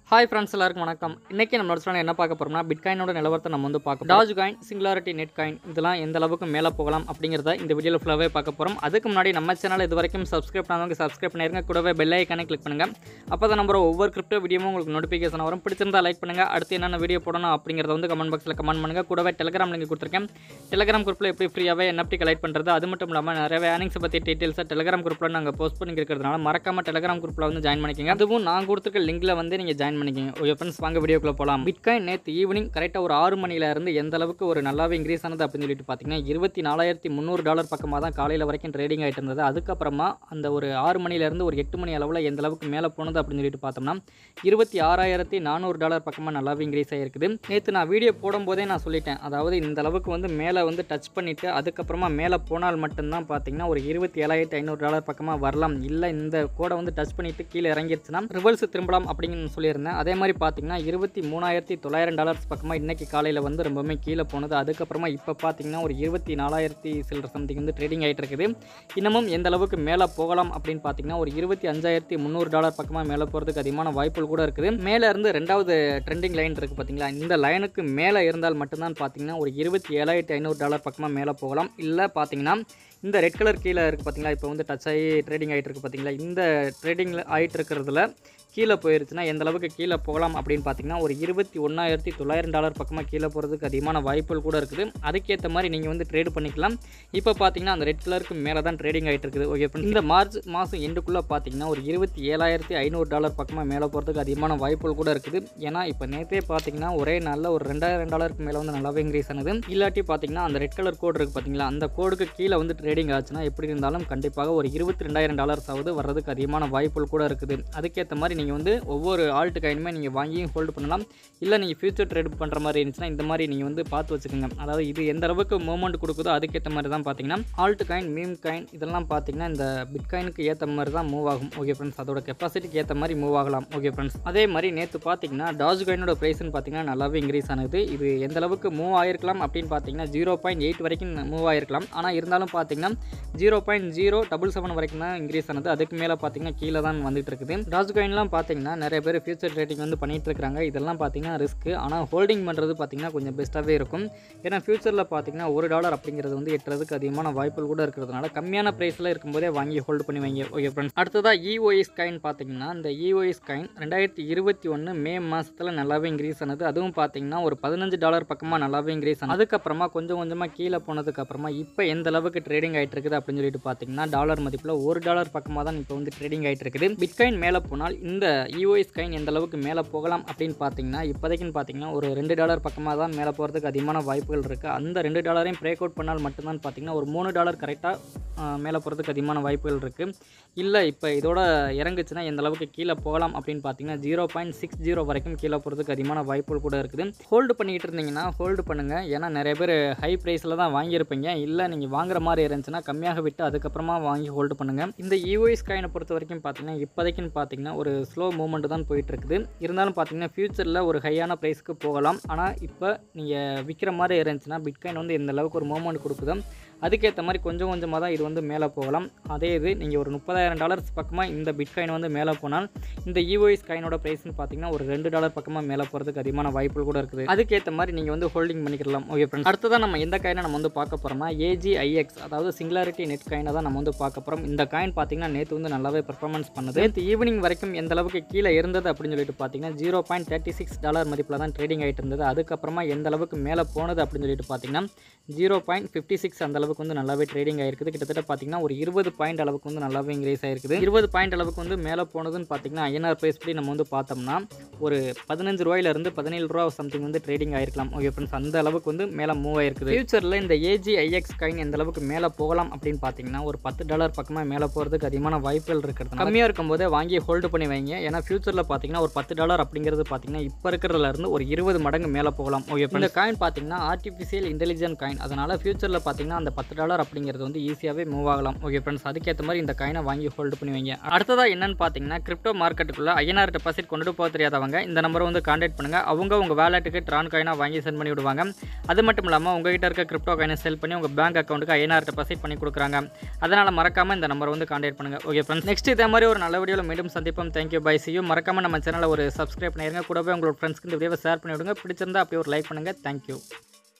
Hi friends எல்லாருக்கும் வணக்கம் இன்றைக்கி நம்மளோட சேனல் என்ன பார்க்க போகிறோம்னா பிட்காயினோட நிலவரத்தை நம்ம வந்து பார்க்க Doge coin singularity net coin இதெல்லாம் எந்த அளவுக்கு மேலே போகலாம் அப்படிங்கிறத இந்த வீடியோவில் ஃபுல்லாகவே பார்க்க போகிறோம் அதுக்கு முன்னாடி நம்ம சேனல் இது வரைக்கும் சப்ஸ்கிரைப் பண்ணாதவங்க சப்ஸ்கிரைப் பண்ணிருங்க கூடவே பெல் ஐக்கானே கிளிக் பண்ணுங்கள் அப்போ தான் நம்ம ஒவ்வொரு கிரிப்டோ வீடியோவும் உங்களுக்கு நோட்டிஃபிகேஷன் வரும் பிடிச்சிருந்தா லைக் பண்ணுங்கள் அடுத்து என்னென்ன வீடியோ போடணும் அப்படிங்கிறத வந்து கமெண்ட் பாக்ஸில் கமெண்ட் பண்ணுங்கள் கூடவே டெலிகிராம் லிங்க் கொடுத்துருக்கேன் டெலிகிராம் குரூப்பில் எப்படி ஃப்ரீயாகவே NFT கலெக்ட் பண்ணுறது அது மட்டும் இல்லாமல் நிறைய ஏர்னிங்ஸை பற்றி டீட்டெயில்ஸை டெலிகிராம் குரூப்பில் நாங்கள் போஸ்ட் பண்ணி இருக்கிறதுனால மறக்காம டெலிகிராம் குரூப்பில் வந்து ஜாயின் பண்ணிக்கங்க அதுவும் நான் கொடுத்துருக்க லிங்கில் வந்து நீங்கள் ஜாயின் பண்ணிக்கங்க ஓகே ஃப்ரெண்ட்ஸ் வாங்க வீடியோக்குள்ள போகலாம் பிட்காயின் நேற்று ஈவினிங் கரெக்டாக ஒரு ஆறு மணில இருந்து எந்த அளவுக்கு ஒரு நல்லாவே இன்க்ரீஸ் ஆனது அப்படின்னு சொல்லிட்டு பார்த்தீங்கன்னா இருபத்தி நாலாயிரத்தி முந்நூறு டாலர் பக்கமாக தான் காலையில் வரைக்கும் ட்ரேடிங் ஆகிட்டு இருந்தது அதுக்கப்புறமா அந்த ஒரு ஆறு மணிலேருந்து ஒரு எட்டு மணி அளவில் எந்த அளவுக்கு மேலே போனது அப்படின்னு சொல்லிட்டு பார்த்தோம்னா இருபத்தி ஆறாயிரத்தி நானூறு டாலர் பக்கமாக நல்லாவே இன்க்ரீஸ் ஆகிருக்குது நேற்று நான் வீடியோ போடும்போதே நான் சொல்லிட்டேன் அதாவது இந்த அளவுக்கு வந்து மேலே வந்து டச் பண்ணிவிட்டு அதுக்கப்புறமா மேலே போனால் மட்டும்தான் பார்த்தீங்கன்னா ஒரு இருபத்தி ஏழாயிரத்தி ஐநூறு டாலர் பக்கமாக வரலாம் இல்லை இந்த கோடை வந்து டச் பண்ணிவிட்டு கீழே இறங்கிருச்சுன்னா ரிவர்ஸ் திரும்பலாம் அப்படின்னு சொல்லியிருந்தேன் அதே மாதிரி பார்த்தீங்கன்னா இருபத்தி மூணாயிரத்தி தொள்ளாயிரம் டாலர்ஸ் பக்கமாக இன்றைக்கி காலையில் வந்து ரொம்பவுமே கீழே போனது அதுக்கப்புறமா இப்போ பார்த்தீங்கன்னா ஒரு இருபத்தி நாலாயிரத்தி சில்லற சம்திங் வந்து ட்ரேடிங் ஆகிட்டு இருக்குது இன்னமும் எந்த அளவுக்கு மேலே போகலாம் அப்படின்னு பார்த்தீங்கன்னா ஒரு இருபத்தி அஞ்சாயிரத்தி முந்நூறு டாலர் பக்கமாக மேலே போகிறதுக்கு அதிகமான வாய்ப்புகள் கூட இருக்குது மேலே இருந்து ரெண்டாவது ட்ரெண்டிங் லைன் இருக்குது பார்த்தீங்களா இந்த லைனுக்கு மேலே இருந்தால் மட்டும்தான் பார்த்தீங்கன்னா ஒரு இருபத்தி ஏழாயிரத்தி ஐநூறு டாலர் பக்கமாக மேலே போகலாம் இல்லை பார்த்தீங்கன்னா இந்த ரெட் கலர் கீழே இருக்குது பார்த்தீங்களா இப்போ வந்து டச் ஆகி ட்ரேடிங் ஆகிட்டு இருக்கு பார்த்தீங்களா இந்த ட்ரேடிங் ஆகிட்டு இருக்கிறதுல கீழே போயிருச்சுன்னா எந்த அளவுக்கு கீழே போகலாம் அப்படின்னு பார்த்தீங்கன்னா ஒரு இருபத்தி ஒன்றாயிரத்தி தொள்ளாயிரம் டாலர் பக்கமாக கீழே போகிறதுக்கு அதிகமான வாய்ப்புகள் கூட இருக்குது அதுக்கேற்ற மாதிரி நீங்கள் வந்து ட்ரேடு பண்ணிக்கலாம் இப்போ பார்த்தீங்கன்னா அந்த ரெட் கலருக்கு மேலே தான் ட்ரேடிங் ஆகிட்டு இருக்குது ஓகே friends. இந்த மார்ச் மாதம் எண்டுக்குள்ளே பார்த்தீங்கன்னா ஒரு இருபத்தி ஏழாயிரத்தி ஐநூறு டாலர் பக்கமாக மேலே போகிறதுக்கு அதிகமான வாய்ப்புகள் கூட இருக்குது ஏன்னா இப்போ நேற்றே பார்த்தீங்கன்னா ஒரே நாளில் ஒரு ரெண்டாயிரம் டாலருக்கு மேலே வந்து நல்லாவே இன்க்ரீஸ் ஆனது இல்லாட்டி பார்த்தீங்கன்னா அந்த ரெட் கலர் கோடு இருக்குது பார்த்தீங்களா அந்த கோடுக்கு கீழே வந்து ட்ரேடிங் ஆச்சுன்னா எப்படி இருந்தாலும் கண்டிப்பாக ஒரு இருபத்தி ரெண்டாயிரம் டாலர்ஸ் ஆகுது வர்றதுக்கு அதிகமான வாய்ப்புகள் கூட இருக்குது அதுக்கேற்ற மாதிரி நீங்கள் வந்து ஒவ்வொரு ஆல்ட் காயினுமே நீங்கள் வாங்கியும் ஹோல்டு பண்ணலாம் இல்லை நீங்கள் ஃபியூச்சர் ட்ரேட் பண்ணுற மாதிரி இருந்துச்சுன்னா இந்த மாதிரி நீங்கள் வந்து பார்த்து வச்சுக்கோங்க அதாவது இது எந்த அளவுக்கு மூவ்மெண்ட் கொடுக்குதோ அதுக்கேற்ற மாதிரி தான் பார்த்தீங்கன்னா ஆல்ட் காயின் மீம் காயின் இதெல்லாம் பார்த்தீங்கன்னா இந்த பிட்காயினுக்கு ஏற்ற மாதிரி தான் மூவ் ஆகும் ஓகே ஃப்ரெண்ட்ஸ் அதோட கெப்பாசிட்டிக்கு ஏற்ற மாதிரி மூவ் ஆகலாம் ஓகே ஃப்ரெண்ட்ஸ் அதே மாதிரி நேற்று பார்த்தீங்கன்னா டாஜ் காயினோட ப்ரைஸ்னு பார்த்தீங்கன்னா நல்லாவே இன்க்ரீஸ் ஆனது இது எந்த அளவுக்கு மூவ் ஆயிருக்கலாம் அப்படின்னு பார்த்தீங்கன்னா ஜீரோ பாயிண்ட் எயிட் வரைக்கும் மூவ் ஆயிருக்கலாம் ஆனால் இருந்தாலும் பார்த்தீங்கன்னா zero point zero double seven வரைக்கும் தான் இன்க்ரீஸ் ஆனது அதுக்கு மேலே பார்த்தீங்கன்னா கீழே தான் வந்துட்டு இருக்குது டாஜ் காயின்லாம் பார்த்தீங்கன்னா நிறைய பேர் ஃபியூச்சர் ட்ரேடிங் வந்து பண்ணிட்டு இருக்காங்க இதெல்லாம் பார்த்தீங்கன்னா ரிஸ்க்கு ஆனால் ஹோல்டிங் பண்ணுறது பார்த்தீங்கன்னா கொஞ்சம் பெஸ்ட்டாகவே இருக்கும் ஏன்னா ஃபியூச்சரில் பார்த்தீங்கன்னா ஒரு டாலர் அப்படிங்கிறது வந்து எட்டுறதுக்கு அதிகமான வாய்ப்புகள் கூட இருக்கிறதுனால கம்மியான ப்ரைஸில் இருக்கும்போதே வாங்கி ஹோல்டு பண்ணி வைங்க ஓகே ஃப்ரெண்ட்ஸ் அடுத்ததாக இஓஎஸ் காயின் பார்த்தீங்கன்னா இந்த இஓஎஸ் காயின் ரெண்டாயிரத்தி இருபத்தி ஒன்று மே மாதத்தில் நல்லாவே இன்க்ரீஸ் ஆனது அதுவும் பார்த்தீங்கன்னா ஒரு பதினஞ்சு டாலர் பக்கமாக நல்லாவே இன்க்ரீஸ் ஆனது அதுக்கப்புறமா கொஞ்சம் கொஞ்சமாக கீழே போனதுக்கு அப்புறமா இப்போ எந்த அளவுக்கு ட்ரேடிங் ஆகிட்டு இருக்குது அப்படின்னு சொல்லிட்டு பார்த்தீங்கன்னா டாலர் மதிப்பில் ஒரு டாலர் பக்கமாக தான் இப்போ வந்து ட்ரேடிங் ஆகிட்டு இருக்குது பிட்காயின் மேலே போனால் இந்த இஓஎஸ் காயின் எந்த அளவுக்கு மேலே போகலாம் அப்படின்னு பார்த்தீங்கன்னா இப்போதைக்குன்னு பார்த்தீங்கன்னா ஒரு ரெண்டு டாலர் பக்கமாக தான் மேலே போகிறதுக்கு அதிகமான வாய்ப்புகள் இருக்குது அந்த ரெண்டு டாலரையும் பிரேக் அவுட் பண்ணால் மட்டும்தான் பார்த்தீங்கன்னா ஒரு மூணு டாலர் கரெக்டாக மேலே போகிறதுக்கு அதிகமான வாய்ப்புகள் இருக்குது இல்லை இப்போ இதோட இறங்குச்சுன்னா எந்த அளவுக்கு கீழே போகலாம் அப்படின்னு பார்த்தீங்கன்னா ஜீரோ பாயிண்ட் சிக்ஸ் ஜீரோ வரைக்கும் கீழே போகிறதுக்கு அதிகமான வாய்ப்புகள் கூட இருக்குது ஹோல்டு பண்ணிக்கிட்டு இருந்தீங்கன்னா ஹோல்டு பண்ணுங்கள் ஏன்னா நிறைய பேர் ஹை ப்ரைஸில் தான் வாங்கியிருப்பீங்க இல்லை நீங்கள் வாங்குற மாதிரி இருந்துச்சுன்னா கம்மியாக விட்டு அதுக்கப்புறமா வாங்கி ஹோல்டு பண்ணுங்கள் இந்த யூஎஸ் காயினை பொறுத்த வரைக்கும் பார்த்தீங்கன்னா இப்போதைக்குன்னு பார்த்தீங்கன்னா ஒரு ஸ்லோ மூவ்மெண்ட் தான் போயிட்டு இருக்குது இருந்தாலும் பார்த்தீங்கன்னா ஃபியூச்சரில் ஒரு ஹையான ப்ரைஸ்க்கு போகலாம் ஆனால் இப்போ நீங்கள் விற்கிற மாதிரி இருந்துச்சுன்னா பிட்காயின் வந்து எந்த அளவுக்கு ஒரு மூவ்மெண்ட் கொடுக்குதோ அதுக்கேற்ற மாதிரி கொஞ்சம் கொஞ்சமாக தான் இது வந்து மேலே போகலாம் அதே இது நீங்கள் ஒரு முப்பதாயிரம் டாலர்ஸ் பக்கமாக இந்த பிட்காயின் வந்து மேலே போனால் இந்த இஓஎஸ் காயினோட ப்ரைஸ்னு பார்த்தீங்கன்னா ஒரு ரெண்டு டாலர் பக்கமாக மேலே போகிறதுக்கு அதிகமான வாய்ப்புகள் கூட இருக்குது அதுக்கேற்ற மாதிரி நீங்கள் வந்து ஹோல்டிங் பண்ணிக்கலாம் ஓகே ஃப்ரெண்ட்ஸ் அடுத்ததான் நம்ம எந்த காயினை நம்ம வந்து பார்க்க போகிறோம்னா ஏஜிஐஎக்ஸ் அதாவது சிங்குலாரிட்டி நெட் காயினை தான் நம்ம வந்து பார்க்க போகிறோம் இந்த காயின் பார்த்தீங்கன்னா நேற்று வந்து நல்லாவே பெர்ஃபார்மன்ஸ் பண்ணுது நேற்று ஈவினிங் வரைக்கும் எந்த அளவுக்கு கீழே இருந்தது அப்படின்னு சொல்லிட்டு பார்த்தீங்கன்னா zero point thirty six dollar மதிப்பில் தான் ட்ரேடிங் ஆகிட்டு இருந்தது அதுக்கப்புறமா எந்த அளவுக்கு மேலே போனது அப்படின்னு சொல்லிட்டு பார்த்தீங்கன்னா ஜீரோ பாயிண்ட் ஃபிஃப்டி சிக்ஸ் அந்த அளவுக்கு வந்து நல்லாவே ட்ரேடிங் ஆயிருக்குது கிட்டத்தட்ட பார்த்தீங்கன்னா ஒரு இருபது பாயிண்ட் அளவுக்கு வந்து நல்லாவே இன்க்ரீஸ் ஆயிருக்குது இருபது பாயிண்ட் அளவுக்கு வந்து மேலே போனதுன்னு பார்த்தீங்கன்னா ஐஎன்ஆர் ப்ரைஸ் படி நம்ம வந்து பார்த்தோம்னா ஒரு பதினஞ்சு ரூபாயிலிருந்து பதினேழு ரூபா சம்திங் வந்து ட்ரேடிங் ஆயிருக்கலாம் ஓகே ஃப்ரெண்ட்ஸ் அந்த அளவுக்கு வந்து மேலே மூவ் ஆயிருக்குது ஃபியூச்சரில் இந்த ஏஜிஐஎக்ஸ் காயின் எந்த அளவுக்கு மேலே போகலாம் அப்படின்னு பார்த்தீங்கன்னா ஒரு பத்து டாலர் பக்கமாக மேலே போகிறதுக்கு அதிகமான வாய்ப்புகள் இருக்கிறது கம்மியாக இருக்கும்போதே வாங்கி ஹோல்டு பண்ணி வைங்க ஏன்னா ஃபியூச்சரில் பார்த்தீங்கன்னா ஒரு பத்து டாலர் அப்படிங்கிறது பார்த்தீங்கன்னா இப்போ இருக்கிறதுல இருந்து ஒரு இருபது மடங்கு மேலே போகலாம் ஓகே இந்த காயின் பார்த்தீங்கன்னா ஆர்டிஃபிஷியல் இன்டெலிஜென்ட் காயின் அதனால் ஃபியூச்சரில் பார்த்தீங்கன்னா அந்த பத்து டாலர் அப்படிங்கிறது வந்து ஈஸியாகவே மூவ் ஆகலாம் ஓகே ஃப்ரெண்ட்ஸ் அதுக்கேற்ற மாதிரி இந்த காயினை வாங்கி ஹோல்டு பண்ணி வைங்க அடுத்ததாக என்னன்னு பார்த்தீங்கன்னா கிரிப்டோ மார்க்கெட்டுக்குள்ள ஐஎன்ஆர் டெபாசிட் கொண்டு போக தெரியாதவங்க இந்த நம்பரை வந்து காண்டாக்ட் பண்ணுங்கள் அவங்க உங்கள் வேலெட்டுக்கு ட்ரான் காயினாக வாங்கி சென்ட் பண்ணி விடுவாங்க அது மட்டும் இல்லாமல் உங்ககிட்ட இருக்க கிரிப்டோ காயினை செல் பண்ணி உங்கள் பேங்க் அக்கௌண்ட்டுக்கு ஐஎன்ஆர் டெபாசிட் பண்ணி கொடுக்குறாங்க அதனால் மறக்காமல் இந்த நம்பரை வந்து காண்டாக்ட் பண்ணுங்கள் ஓகே ஃப்ரெண்ட்ஸ் நெக்ஸ்ட் இதே மாதிரி ஒரு நல்ல வீடியோவில் மீண்டும் சந்திப்போம் தேங்க்யூ பை சியூ மறக்காமல் நம்ம சேனலை ஒரு சப்ஸ்கிரைப் பண்ணிடுங்க கூடவே உங்களோட ஃப்ரெண்ட்ஸ்க்கு இந்த வீடியோவை ஷேர் பண்ணி விடுங்க பிடிச்சிருந்தா அப்படியே ஒரு லைக் பண்ணுங்கள் தேங்க்யூ